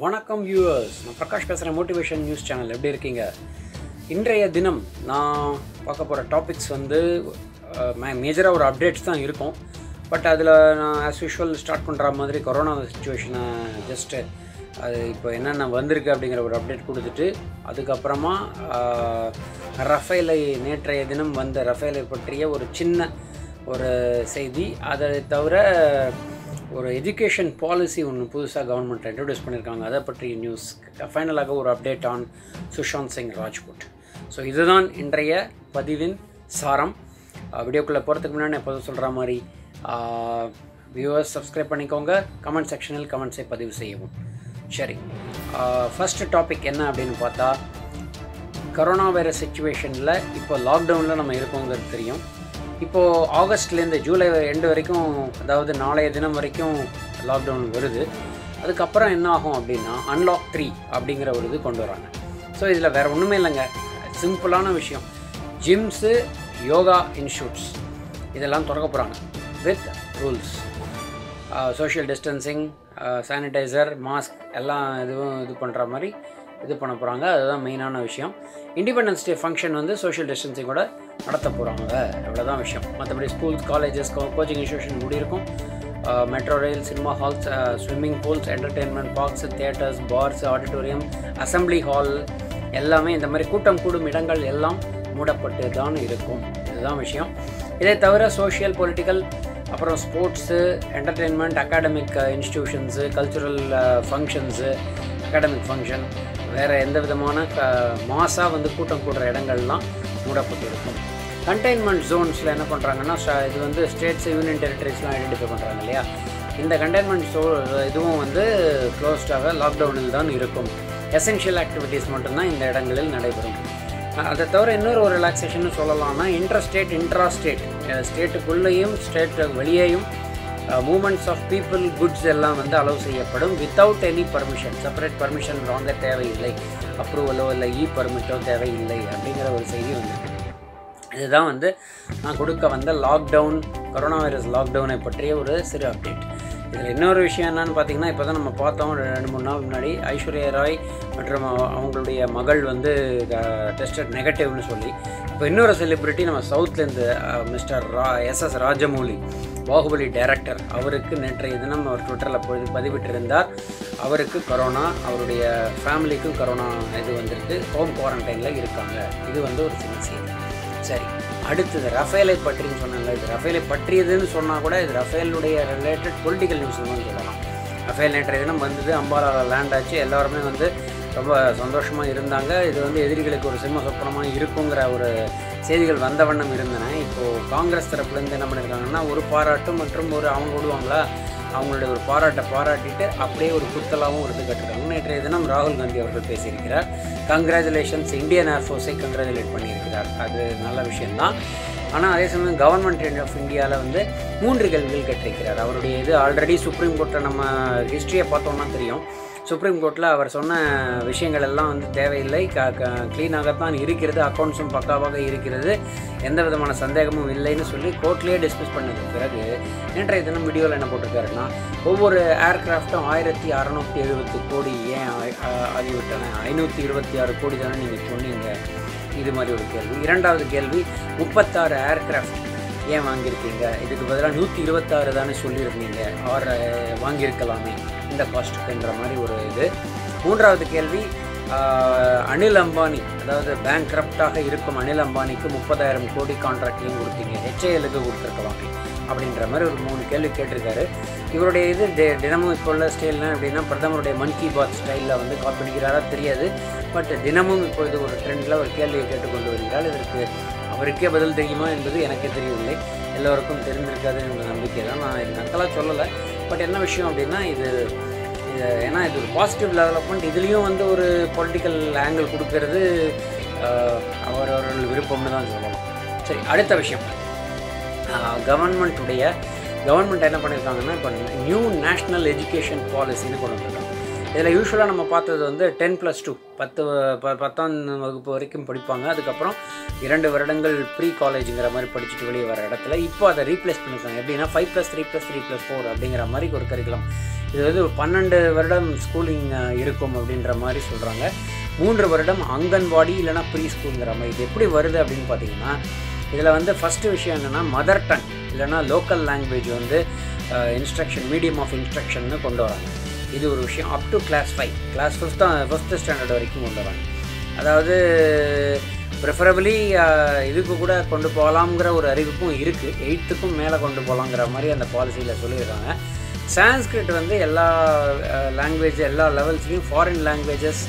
வணக்கம் வியூவர்ஸ் நான் பிரகாஷ் பேசுகிறேன் மோட்டிவேஷன் நியூஸ் சேனல் எப்படி இருக்கீங்க இன்றைய தினம் நான் பார்க்க போகிற டாபிக்ஸ் வந்து மேஜராக ஒரு அப்டேட்ஸ் தான் இருக்கும் பட் அதில் நான் ஆஸ் யூஷுவல் ஸ்டார்ட் பண்ணுற மாதிரி கொரோனா சுச்சுவேஷனை ஜஸ்ட்டு அது இப்போ என்னென்ன வந்திருக்கு அப்படிங்கிற ஒரு அப்டேட் கொடுத்துட்டு அதுக்கப்புறமா ரஃபேலை நேற்றைய தினம் வந்த ரஃபேலை பற்றிய ஒரு சின்ன ஒரு செய்தி அதை தவிர ஒரு எஜுகேஷன் பாலிசி ஒன்று புதுசாக கவர்மெண்ட் இன்ட்ரடியூஸ் பண்ணியிருக்காங்க அதை பற்றிய நியூஸ் ஃபைனலாக ஒரு update on Sushant Singh Rajput so இதுதான் இன்றைய பதிவின் சாரம் வீடியோக்குள்ளே போகிறதுக்கு முன்னாடி நான் எப்போதும் சொல்கிற மாதிரி வியூவர்ஸ் சப்ஸ்கிரைப் பண்ணிக்கோங்க கமெண்ட் செக்ஷனில் கமெண்ட்ஸை பதிவு செய்யவும் சரி ஃபஸ்ட்டு டாபிக் என்ன அப்படின்னு பார்த்தா கரோனா வைரஸ் சுச்சுவேஷனில் இப்போ லாக்டவுனில் நம்ம இருக்கோங்கிறது தெரியும் இப்போது ஆகஸ்ட்லேருந்து ஜூலை எண்டு வரைக்கும் அதாவது நாளைய தினம் வரைக்கும் லாக்டவுன் வருது அதுக்கப்புறம் என்ன ஆகும் அப்படின்னா அன்லாக் த்ரீ அப்படிங்கிற ஒரு இது கொண்டு வராங்க ஸோ இதில் வேறு ஒன்றுமே இல்லைங்க சிம்பிளான விஷயம் ஜிம்ஸு யோகா இன்ஸ்டியூட்ஸ் இதெல்லாம் திறக்க போகிறாங்க with rules social distancing sanitiser mask எல்லாம் இதுவும் இது பண்ணுற மாதிரி இது பண்ண போகிறாங்க அதுதான் மெயினான விஷயம் இண்டிபெண்டன்ஸ் டே ஃபங்க்ஷன் வந்து சோஷியல் டிஸ்டன்சிங்கோட நடத்த போகிறாங்க இவ்வளோதான் விஷயம் மற்றபடி ஸ்கூல்ஸ் காலேஜஸ் கோச்சிங் இன்ஸ்டியூஷன் கூடி இருக்கும் metro rail cinema halls swimming pools entertainment parks theatres bars auditorium assembly hall எல்லாமே இந்த மாதிரி கூட்டம் கூடும் இடங்கள் எல்லாம் மூடப்பட்டு தான் இருக்கும் இதுதான் விஷயம் இதை தவிர சோஷியல் பொலிட்டிக்கல் அப்புறம் sports entertainment academic institutions cultural functions academic function வேறு எந்த விதமான க மாசாக வந்து கூட்டம் கூடுற இடங்கள்லாம் மூடப்பட்டு இருக்கும் கண்டெய்ன்மெண்ட் ஜோன்ஸில் என்ன பண்ணுறாங்கன்னா இது வந்து ஸ்டேட்ஸ் யூனியன் டெரிட்டரிஸ்லாம் ஐடென்டிஃபை பண்ணுறாங்க இல்லையா இந்த கண்டெய்ன்மெண்ட் ஜோ இதுவும் வந்து க்ளோஸ்டாக லாக்டவுனில் தான் இருக்கும் எசென்ஷியல் ஆக்டிவிட்டீஸ் மட்டும்தான் இந்த இடங்களில் நடைபெறும் அதை தவிர இன்னொரு ஒரு ரிலாக்ஸேஷன் சொல்லலாம்னா இன்ட்ரா ஸ்டேட் இன்ட்ரா ஸ்டேட் ஸ்டேட்டுக்குள்ளேயும் ஸ்டேட் வெளியேயும் மூமெண்ட்ஸ் ஆஃப் பீப்புள் குட்ஸ் எல்லாம் வந்து அலோவ் செய்யப்படும் without any permission separate permission வாங்க தேவையில்லை அப்ரூவலோ இல்லை இ பர்மிட்டோ தேவையில்லை அப்படிங்கிற ஒரு செய்தி வந்திருக்கு இதுதான் வந்து நான் கொடுக்க வந்த லாக்டவுன் கொரோனா வைரஸ் லாக்டவுனை பற்றிய ஒரு சிறு அப்டேட் இதில் இன்னொரு விஷயம் என்னன்னு பார்த்தீங்கன்னா இப்போ தான் நம்ம பார்த்தோம் ரெண்டு மூணு நாள் முன்னாடி ஐஸ்வர்யா ராய் மற்றும் அவங்களுடைய மகள் வந்து டெஸ்டட் நெகட்டிவ்னு சொல்லி இப்போ இன்னொரு செலிப்ரிட்டி நம்ம சவுத்லேருந்து மிஸ்டர் ரா S S Rajamouli Baahubali director அவருக்கு நேற்றைய தினம் அவர் ட்விட்டரில் பொழுது பதிவிட்டிருந்தார் அவருக்கு கொரோனா அவருடைய ஃபேமிலிக்கும் கொரோனா இது வந்துருக்கு ஹோம் குவாரண்டைனில் இருக்காங்க இது வந்து ஒரு சின்ன செய்தி சரி அடுத்தது ரஃபேலை பற்றின்னு சொன்னாங்க இது ரஃபேலை பற்றியதுன்னு சொன்னால் கூட இது ரஃபேலுடைய ரிலேட்டட் பொலிட்டிக்கல் நியூஸ் தான் சொல்லலாம் ரஃபேல் நேற்றைய தினம் வந்தது அம்பாலாவில் லேண்ட் ஆச்சு எல்லாருமே வந்து ரொம்ப சந்தோஷமாக இருந்தாங்க இது வந்து எதிரிகளுக்கு ஒரு சிம்ம சொப்பனமாக இருக்குங்கிற ஒரு செய்திகள் வந்த வண்ணம் இருந்தன இப்போது காங்கிரஸ் தரப்புலேருந்து என்ன பண்ணியிருக்காங்கன்னா ஒரு பாராட்டு மற்றும் ஒரு அவங்க விடுவாங்களா அவங்களுடைய ஒரு பாராட்டை பாராட்டிட்டு அப்படியே ஒரு குத்தலாகவும் ஒரு இது கட்டுருக்காங்க நேற்றைய தினம் ராகுல் காந்தி அவர்கள் பேசியிருக்கிறார் கங்க்ராச்சுலேஷன்ஸ் இந்தியன் ஏர்ஃபோர்ஸை கங்க்ராச்சுலேட் பண்ணியிருக்கிறார் அது நல்ல விஷயந்தான் ஆனால் அதே சமயம் கவர்மெண்ட் ஆஃப் இந்தியாவில் வந்து மூன்று கேள்விகள் கேட்டிருக்கிறார் அவருடைய இது ஆல்ரெடி சுப்ரீம் கோர்ட்டில் நம்ம ஹிஸ்ட்ரியை பார்த்தோம்னா தெரியும் சுப்ரீம் கோர்ட்டில் அவர் சொன்ன விஷயங்கள் எல்லாம் வந்து தேவையில்லை க க க்ளீனாகத்தான் இருக்கிறது அக்கௌண்ட்ஸும் பக்காவாக இருக்கிறது எந்த விதமான சந்தேகமும் இல்லைன்னு சொல்லி கோர்ட்லேயே டிஸ்கஸ் பண்ணதுக்கு பிறகு நேற்றைய தினம் வீடியோவில் என்ன போட்டிருக்காருன்னா ஒவ்வொரு ஏர்க்ராஃப்ட்டும் ஆயிரத்தி அறநூற்றி எழுபத்து கோடி ஏன் ஆகிவிட்டன ஐநூற்றி இருபத்தி ஆறு கோடி தானே நீங்கள் சொன்னீங்க இது மாதிரி ஒரு கேள்வி இரண்டாவது கேள்வி முப்பத்தாறு ஏர்க்ராஃப்ட் ஏன் வாங்கியிருக்கீங்க இதுக்கு பதிலாக நூற்றி இருபத்தாறு தானே சொல்லியிருந்தீங்க ஆர் வாங்கியிருக்கலாமே இந்த காஸ்ட்டுக்குன்ற மாதிரி ஒரு இது மூன்றாவது கேள்வி அனில் அம்பானி அதாவது பேங்க் கரப்டாக இருக்கும் அனில் அம்பானிக்கு முப்பதாயிரம் கோடி கான்ட்ராக்ட்லையும் கொடுத்தீங்க ஹெச்ஏஎலுக்கு கொடுத்துருக்கலாமே அப்படின்ற மாதிரி ஒரு மூணு கேள்வி கேட்டிருக்காரு இவருடைய இது தினமும் இப்போ உள்ள ஸ்டைல்லாம் எப்படின்னா பிரதமருடைய மன் கி பாத் ஸ்டைலில் வந்து கால் பண்ணிக்கிறாரா தெரியாது பட் தினமும் இப்பொழுது ஒரு ட்ரெண்டில் ஒரு கேள்வியை கேட்டுக்கொண்டு வருகிறார் இதற்கு அவருக்கே பதில் தெரியுமா என்பது எனக்கே தெரியவில்லை எல்லோருக்கும் தெரிந்திருக்காது என்ற நம்பிக்கை தான் நான் இது நக்கலாக சொல்லலை பட் என்ன விஷயம் அப்படின்னா இது இது ஏன்னா இது ஒரு பாசிட்டிவ் டெவலப்மெண்ட் இதுலேயும் வந்து ஒரு பொலிட்டிக்கல் ஆங்கிள் கொடுக்கறது அவரவர்கள் விருப்பம்னு தான் சொல்லலாம் சரி அடுத்த விஷயம் கவர்மெண்ட்டுடைய கவர்மெண்ட் என்ன பண்ணியிருக்காங்கன்னா இப்போ நியூ நேஷ்னல் எஜுகேஷன் பாலிசின்னு கொண்டு வந்திருக்காங்க இதில் யூஸ்வலாக நம்ம பார்த்தது வந்து டென் ப்ளஸ் டூ பத்து ப பத்தாம் வகுப்பு வரைக்கும் படிப்பாங்க அதுக்கப்புறம் இரண்டு வருடங்கள் ப்ரீ காலேஜுங்கிற மாதிரி படிச்சுட்டு வெளியே வர இடத்துல இப்போ அதை ரீப்ளேஸ் பண்ணியிருக்காங்க எப்படின்னா five plus three plus three plus four அப்படிங்கிற மாதிரி ஒரு கரிக்குலம் இது வந்து ஒரு பன்னெண்டு வருடம் ஸ்கூலிங் இருக்கும் அப்படின்ற மாதிரி சொல்கிறாங்க மூன்று வருடம் அங்கன்வாடி இல்லைனா ப்ரீ ஸ்கூலுங்கிற மாதிரி இது எப்படி வருது அப்படின்னு பார்த்தீங்கன்னா இதில் வந்து ஃபஸ்ட்டு விஷயம் என்னென்னா மதர் டங் இல்லைனா லோக்கல் லாங்குவேஜ் வந்து இன்ஸ்ட்ரக்ஷன் மீடியம் ஆஃப் இன்ஸ்ட்ரக்ஷன்னு கொண்டு வராங்க இது ஒரு விஷயம் up to class five class fifth fifth standard வரைக்கும் கொண்டு வராங்க அதாவது ப்ரிஃபரபிளி இதுக்கு கூட கொண்டு போகலாங்கிற ஒரு அறிவிப்பும் இருக்குது எயித்துக்கும் மேலே கொண்டு போகலாங்கிற மாதிரி அந்த பாலிசியில் சொல்லியிருக்காங்க சான்ஸ்கிரிட் வந்து எல்லா லாங்குவேஜ் எல்லா லெவல்ஸ்லேயும் foreign languages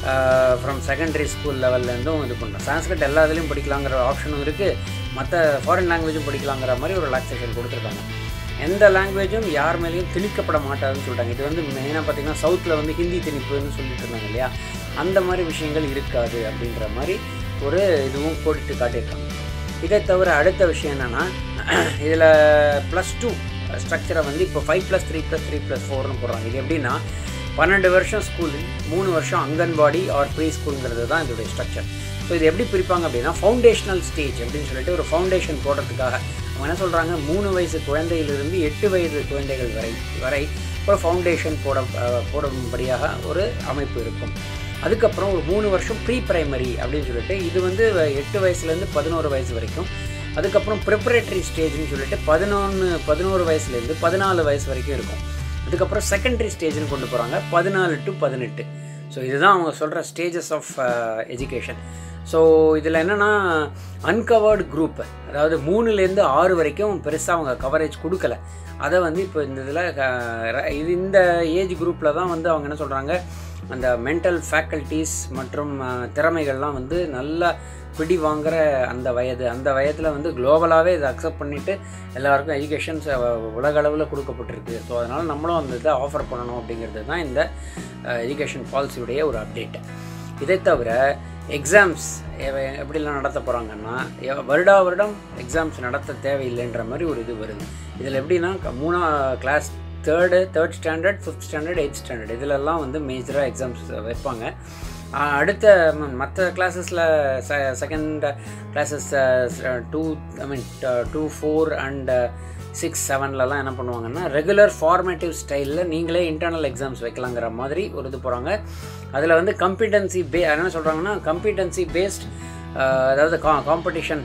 from secondary school லெவல்லேருந்தும் இது பண்ணுறோம் சான்ஸ்கிரிட் எல்லா இதுலேயும் படிக்கலாங்கிற ஆப்ஷனும் இருக்குது மற்ற ஃபாரின் லாங்குவேஜும் படிக்கலாங்கிற மாதிரி ஒரு ரிலாக்ஸேஷன் கொடுத்துருக்காங்க எந்த லாங்குவேஜும் யார் மேலேயும் திணிக்கப்பட மாட்டாதுன்னு சொல்லிட்டாங்க இது வந்து மெயினாக பார்த்தீங்கன்னா சவுத்தில் வந்து ஹிந்தி திணிப்புன்னு சொல்லிட்டு இருந்தாங்க இல்லையா அந்த மாதிரி விஷயங்கள் இருக்காது அப்படின்ற மாதிரி ஒரு இதுவும் போட்டுட்டு காட்டியிருக்காங்க இதை தவிர அடுத்த விஷயம் என்னென்னா இதில் ப்ளஸ் டூ ஸ்ட்ரக்சரை வந்து இப்போ five plus three plus three plus ஃபோர்னு போடுறாங்க இது எப்படின்னா பன்னெண்டு வருஷம் ஸ்கூலு மூணு வருஷம் அங்கன்வாடி ஆர் ப்ரீ ஸ்கூலுங்கிறது தான் இதோடைய ஸ்ட்ரக்சர் ஸோ இது எப்படி பிரிப்பாங்க அப்படின்னா ஃபவுண்டேஷனல் ஸ்டேஜ் அப்படின்னு சொல்லிட்டு ஒரு ஃபவுண்டேஷன் போடுறதுக்காக அவங்க என்ன சொல்கிறாங்க மூணு வயசு குழந்தையிலிருந்து எட்டு வயது குழந்தைகள் வரை வரை ஒரு ஃபவுண்டேஷன் போட போடும்படியாக ஒரு அமைப்பு இருக்கும் அதுக்கப்புறம் ஒரு மூணு வருஷம் ப்ரீ பிரைமரி அப்படின்னு சொல்லிட்டு இது வந்து எட்டு வயசுலேருந்து பதினோரு வயசு வரைக்கும் அதுக்கப்புறம் ப்ரிப்பரேட்டரி ஸ்டேஜ்னு சொல்லிட்டு பதினொன்று பதினோரு வயசுலேருந்து பதினாலு வயசு வரைக்கும் இருக்கும் அதுக்கப்புறம் செகண்டரி ஸ்டேஜ்னு கொண்டு போகிறாங்க பதினாலு டு பதினெட்டு ஸோ இதுதான் அவங்க சொல்கிற ஸ்டேஜஸ் ஆஃப் எஜுகேஷன் ஸோ இதில் என்னென்னா அன்கவர்டு குரூப் அதாவது மூணுலேருந்து ஆறு வரைக்கும் பெருசாக அவங்க கவரேஜ் கொடுக்கல அதை வந்து இப்போ இந்த இதில் இது இந்த ஏஜ் குரூப்பில் தான் வந்து அவங்க என்ன சொல்கிறாங்க அந்த மென்டல் ஃபேக்கல்ட்டிஸ் மற்றும் திறமைகள்லாம் வந்து நல்லா பிடி வாங்குகிற அந்த வயது அந்த வயதில் வந்து குளோபலாகவே இதை அக்செப்ட் பண்ணிவிட்டு எல்லாருக்கும் எஜுகேஷன்ஸ் உலக அளவில் கொடுக்கப்பட்டிருக்கு ஸோ அதனால் நம்மளும் அந்த இதை ஆஃபர் பண்ணணும் அப்படிங்கிறது தான் இந்த எஜுகேஷன் பாலிசியுடைய ஒரு அப்டேட்டு இதை தவிர எக்ஸாம்ஸ் எப்படிலாம் நடத்த போகிறாங்கன்னா வருடா வருடம் எக்ஸாம்ஸ் நடத்த தேவையில்லைன்ற மாதிரி ஒரு இது வருது இதில் எப்படின்னா மூணா class third third standard fifth standard eight standard இதிலெல்லாம் வந்து மேஜராக எக்ஸாம்ஸ் வைப்பாங்க அடுத்த மற்ற கிளாஸஸில் செ second classes two I mean two four and six செவன்லலாம் என்ன பண்ணுவாங்கன்னா ரெகுலர் ஃபார்மேட்டிவ் ஸ்டைலில் நீங்களே இன்டர்னல் எக்ஸாம்ஸ் வைக்கலாங்கிற மாதிரி ஒரு இது போகிறாங்க அதில் வந்து கம்பிட்டன்சி பே என்ன சொல்கிறாங்கன்னா கம்பிட்டன்சி பேஸ்ட் அதாவது கா காம்படிஷன்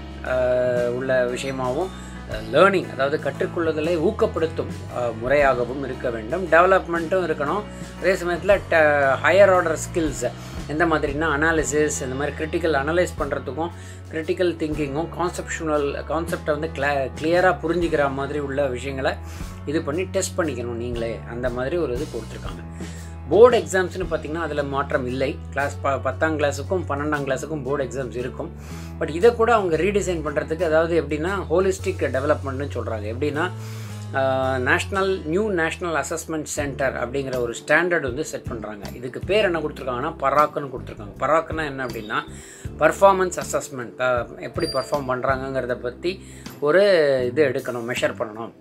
உள்ள விஷயமாகவும் லேர்னிங் அதாவது கற்றுக்கொள்ளுதலை ஊக்கப்படுத்தும் முறையாகவும் இருக்க வேண்டும் டெவலப்மெண்ட்டும் இருக்கணும் அதே சமயத்தில் ட ஹையர் ஆர்டர் ஸ்கில்ஸ் எந்த மாதிரினா அனாலிசிஸ் இந்த மாதிரி கிரிட்டிக்கல் அனலைஸ் பண்ணுறதுக்கும் கிரிட்டிக்கல் திங்கிங்கும் கான்செப்ஷனல் கான்செப்டை வந்து கிளா கிளியராக புரிஞ்சிக்கிற மாதிரி உள்ள விஷயங்களை இது பண்ணி டெஸ்ட் பண்ணிக்கணும் நீங்களே அந்த மாதிரி ஒரு இது கொடுத்துருக்காங்க போர்டு எக்ஸாம்ஸ்னு பார்த்திங்கன்னா அதில் மாற்றம் இல்லை கிளாஸ் ப பத்தாம் கிளாஸுக்கும் பன்னெண்டாம் கிளாஸுக்கும் போர்டு எக்ஸாம்ஸ் இருக்கும் பட் இதை கூட அவங்க ரீடிசைன் பண்ணுறதுக்கு அதாவது எப்படின்னா ஹோலிஸ்டிக் டெவலப்மெண்ட்னு சொல்கிறாங்க எப்படின்னா national new national assessment centre அப்படிங்கிற ஒரு ஸ்டாண்டர்ட் வந்து செட் பண்ணுறாங்க இதுக்கு பேர் என்ன கொடுத்துருக்காங்கன்னா பராக்குன்னு கொடுத்துருக்காங்க பராக்குன்னா என்ன அப்படின்னா பர்ஃபார்மன்ஸ் அசஸ்மெண்ட் எப்படி பர்ஃபார்ம் பண்ணுறாங்கங்கிறத பற்றி ஒரு இது எடுக்கணும் மெஷர் பண்ணணும்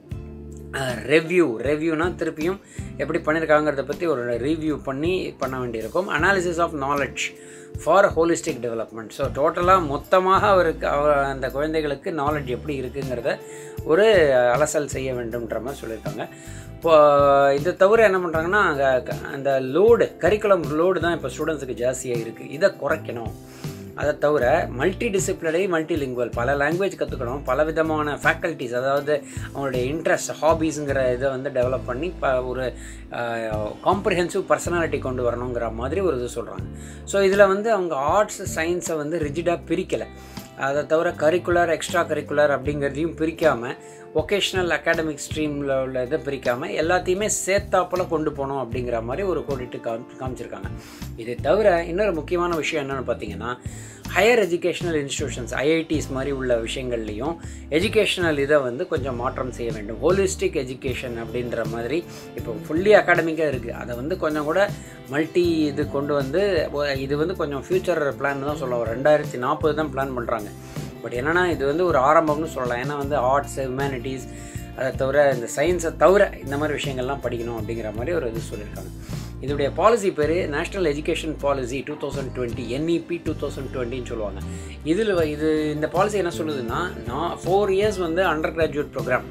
ரெவ்யூ ரெவ்யூனா திருப்பியும் எப்படி பண்ணியிருக்காங்கிறத பற்றி ஒரு ரிவ்யூ பண்ணி பண்ண வேண்டியிருக்கும் analysis of knowledge for holistic development so டோட்டலாக மொத்தமாக அவருக்கு அவர் அந்த குழந்தைகளுக்கு நாலெட்ஜ் எப்படி இருக்குங்கிறத ஒரு அலசல் செய்ய வேண்டும்ன்ற மாதிரி சொல்லியிருக்காங்க இப்போ இதை தவிர என்ன பண்ணுறாங்கன்னா அந்த லோடு கரிக்குலம் லோடு தான் இப்போ ஸ்டூடெண்ட்ஸுக்கு ஜாஸ்தியாக இருக்குது இதை குறைக்கணும் அதை தவிர மல்டி டிசிப்ளினரி மல்டி லிங்குவல் பல லாங்குவேஜ் கற்றுக்கணும் பல விதமான ஃபேக்கல்ட்டிஸ் அதாவது அவங்களுடைய இன்ட்ரெஸ்ட் ஹாபீஸுங்கிற இதை வந்து டெவலப் பண்ணி இப்போ ஒரு காம்ப்ரிஹென்சிவ் பர்சனாலிட்டி கொண்டு வரணுங்கிற மாதிரி ஒரு இது சொல்கிறாங்க ஸோ இதில் வந்து அவங்க ஆர்ட்ஸ் சயின்ஸை வந்து ரிஜிடாக பிரிக்கலை அதை தவிர கரிக்குலர் எக்ஸ்ட்ரா கரிக்குலர் அப்படிங்கிறதையும் பிரிக்காமல் ஒகேஷ்னல் அகாடமிக் ஸ்ட்ரீமில் உள்ள இதை பிரிக்காமல் எல்லாத்தையுமே சேர்த்தாப்பில் கொண்டு போகணும் அப்படிங்கிற மாதிரி ஒரு கோடிட்டு காம் காமிச்சிருக்காங்க இதை தவிர இன்னொரு முக்கியமான விஷயம் என்னென்னு பார்த்தீங்கன்னா ஹையர் எஜுகேஷனல் இன்ஸ்டியூஷன்ஸ் ஐஐடிஸ் மாதிரி உள்ள விஷயங்கள்லையும் எஜுகேஷனல் இதை வந்து கொஞ்சம் மாற்றம் செய்ய வேண்டும் ஹோலிஸ்டிக் எஜுகேஷன் அப்படின்ற மாதிரி இப்போ ஃபுல்லி அகாடமிக்காக இருக்குது அதை வந்து கொஞ்சம் கூட மல்டி இது கொண்டு வந்து இது வந்து கொஞ்சம் ஃப்யூச்சர் பிளான் தான் சொல்லலாம் ஒரு ரெண்டாயிரத்தி நாற்பது தான் பிளான் பண்ணுறாங்க பட் என்னென்னா இது வந்து ஒரு ஆரம்பம்னு சொல்லலாம் ஏன்னா வந்து ஆர்ட்ஸ் ஹியூமனிட்டிஸ் அதை தவிர இந்த சயின்ஸை தவிர இந்த மாதிரி விஷயங்கள்லாம் படிக்கணும் அப்படிங்கிற மாதிரி ஒரு இது சொல்லியிருக்காங்க இதோடைய பாலிசி பேர் national education policy two thousand twenty NEP two thousand டுவெண்ட்டின்னு சொல்லுவாங்க இதில் இது இந்த பாலிசி என்ன சொல்லுதுன்னா நான் ஃபோர் இயர்ஸ் வந்து அண்டர் கிராஜுவேட் ப்ரோக்ராம்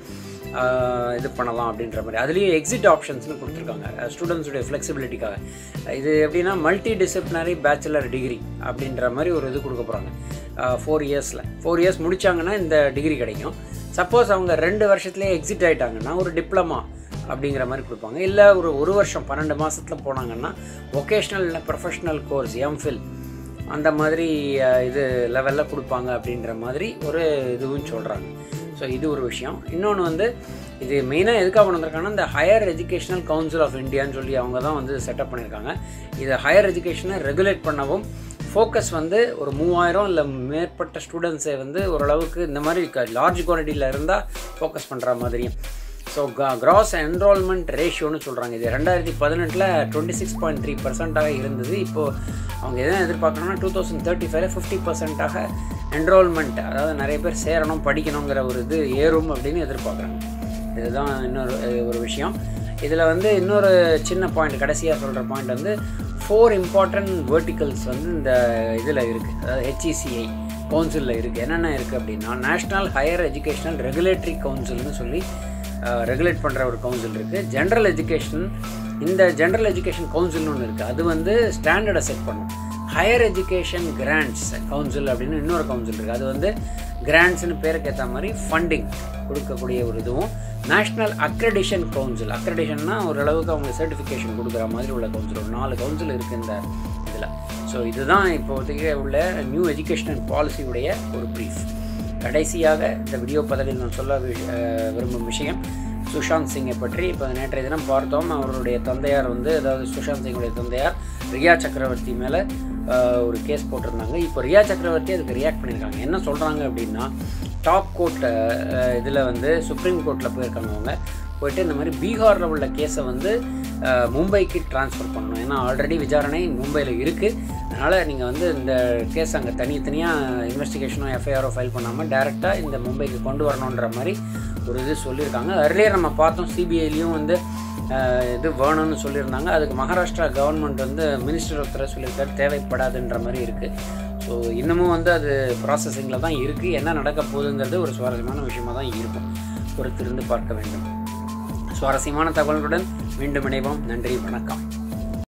இது பண்ணலாம் அப்படின்ற மாதிரி அதுலேயும் எக்ஸிட் ஆப்ஷன்ஸ்னு கொடுத்துருக்காங்க ஸ்டூடெண்ட்ஸுடைய ஃப்ளெக்சிபிலிட்டிக்காக இது எப்படின்னா மல்டி டிசிப்ளினரி பேச்சுலர் டிகிரி அப்படின்ற மாதிரி ஒரு இது கொடுக்க போகிறாங்க ஃபோர் இயர்ஸில் ஃபோர் இயர்ஸ் முடித்தாங்கன்னா இந்த டிகிரி கிடைக்கும் சப்போஸ் அவங்க ரெண்டு வருஷத்துலேயே எக்ஸிட் ஆகிட்டாங்கன்னா ஒரு டிப்ளமா அப்படிங்கிற மாதிரி கொடுப்பாங்க இல்லை ஒரு ஒரு வருஷம் பன்னெண்டு மாதத்தில் போனாங்கன்னா ஒகேஷ்னல் ப்ரொஃபஷ்னல் கோர்ஸ் எம்ஃபில் அந்த மாதிரி அஹ், இது லெவலில் கொடுப்பாங்க அப்படின்ற மாதிரி ஒரு இதுவும் சொல்கிறாங்க ஸோ இது ஒரு விஷயம் இன்னொன்று வந்து இது மெயினாக எதுக்காக கொண்டு வந்திருக்காங்கன்னா இந்த ஹையர் எஜுகேஷனல் கவுன்சில் ஆஃப் இந்தியான்னு சொல்லி அவங்க தான் வந்து செட்டப் பண்ணியிருக்காங்க இது ஹையர் எஜுகேஷனை ரெகுலேட் பண்ணவும் ஃபோக்கஸ் வந்து ஒரு மூவாயிரம் இல்லை மேற்பட்ட ஸ்டூடெண்ட்ஸை வந்து ஓரளவுக்கு இந்த மாதிரி லார்ஜ் குவான்டிட்டியில் இருந்தால் ஃபோக்கஸ் பண்ணுற மாதிரியும் ஸோ கிராஸ் என்ரோல்மெண்ட் ரேஷியோன்னு சொல்கிறாங்க இது ரெண்டாயிரத்தி பதினெட்டில் டுவெண்ட்டி சிக்ஸ் பாயிண்ட் த்ரீ பர்சன்ட்டாக இருந்தது இப்போது அவங்க எதை எதிர்பார்க்கணும்னா டூ தௌசண்ட் தேர்ட்டி ஃபைவ்ல ஃபிஃப்டி பர்சன்ட்டாக என்ரோல்மெண்ட் அதாவது நிறைய பேர் சேரணும் படிக்கணுங்கிற ஒரு இது ஏறும் அப்படின்னு எதிர்பார்க்குறாங்க இதுதான் இன்னொரு அஹ், ஒரு விஷயம் இதில் வந்து இன்னொரு சின்ன பாயிண்ட் கடைசியாக சொல்கிற பாயிண்ட் வந்து ஃபோர் இம்பார்ட்டன்ட் வேர்ட்டிகல்ஸ் வந்து இந்த இதில் இருக்குது அதாவது ஹெச்இசிஐ கவுன்சிலில் இருக்குது என்னென்ன இருக்குது அப்படின்னா நேஷ்னல் ஹையர் எஜுகேஷனல் ரெகுலேட்டரி கவுன்சில்னு சொல்லி ரெகுலேட் பண்ணுற ஒரு கவுன்சில் இருக்குது ஜென்ரல் எஜுகேஷன் இந்த ஜென்ரல் எஜுகேஷன் கவுன்சில்னு ஒன்று இருக்குது அது வந்து ஸ்டாண்டர்டை செட் பண்ணும் ஹையர் எஜுகேஷன் கிராண்ட்ஸ் கவுன்சில் அப்படின்னு இன்னொரு கவுன்சில் இருக்குது அது வந்து கிராண்ட்ஸ்னு பேருக்கு ஏற்ற மாதிரி ஃபண்டிங் கொடுக்கக்கூடிய ஒரு இதுவும் நேஷ்னல் அக்ரெடிஷன் கவுன்சில் அக்ரெடிஷன்னா ஓரளவுக்கு அவங்க சர்டிஃபிகேஷன் கொடுக்குற மாதிரி உள்ள கவுன்சில் ஒரு நாலு கவுன்சில் இருக்குது இந்த இதில் ஸோ இதுதான் இப்போதைக்கு உள்ள நியூ எஜுகேஷனல் பாலிசியுடைய ஒரு ப்ரீஃப் கடைசியாக இந்த வீடியோ பதிலில் நான் சொல்ல வி- அஹ் விரும்பும் விஷயம் சுஷாந்த் சிங்கை பற்றி இப்போ நேற்றைய தினம் பார்த்தோம் அவருடைய தந்தையார் வந்து அதாவது சுஷாந்த் சிங்குடைய தந்தையார் ரியா சக்கரவர்த்தி மேலே ஒரு கேஸ் போட்டிருந்தாங்க இப்போ ரியா சக்கரவர்த்தி அதுக்கு ரியாக்ட் பண்ணியிருக்காங்க என்ன சொல்கிறாங்க அப்படின்னா டாப் கோர்ட் இதில் வந்து சுப்ரீம் கோர்ட்டில் போயிருக்காங்க அவங்க போயிட்டு இந்த மாதிரி பீகாரில் உள்ள கேஸை வந்து அஹ், மும்பைக்கு ட்ரான்ஸ்ஃபர் பண்ணணும் ஏன்னா ஆல்ரெடி விசாரணை மும்பையில் இருக்குது அதனால் நீங்கள் வந்து இந்த கேஸ் அங்கே தனித்தனியாக இன்வெஸ்டிகேஷனோ எஃப்ஐஆரோ ஃபைல் பண்ணாமல் டேரெக்டாக இந்த மும்பைக்கு கொண்டு வரணுன்ற மாதிரி ஒரு இது சொல்லியிருக்காங்க earlier நம்ம பார்த்தோம் சிபிஐலையும் வந்து அஹ், இது வேணும்னு சொல்லியிருந்தாங்க அதுக்கு மகாராஷ்டிரா கவர்மெண்ட் வந்து மினிஸ்டர் ஒருத்தர் சொல்லியிருக்காரு தேவைப்படாதுன்ற மாதிரி இருக்குது ஸோ இன்னமும் வந்து அது ப்ராசஸிங்கில் தான் இருக்குது என்ன நடக்க போகுதுங்கிறது ஒரு சுவாரஸ்யமான விஷயமா தான் இருக்கும் பொறுத்திருந்து பார்க்க வேண்டும் சுவாரஸ்யமான தகவல்களுடன் மீண்டும் இணைவோம் நன்றி வணக்கம்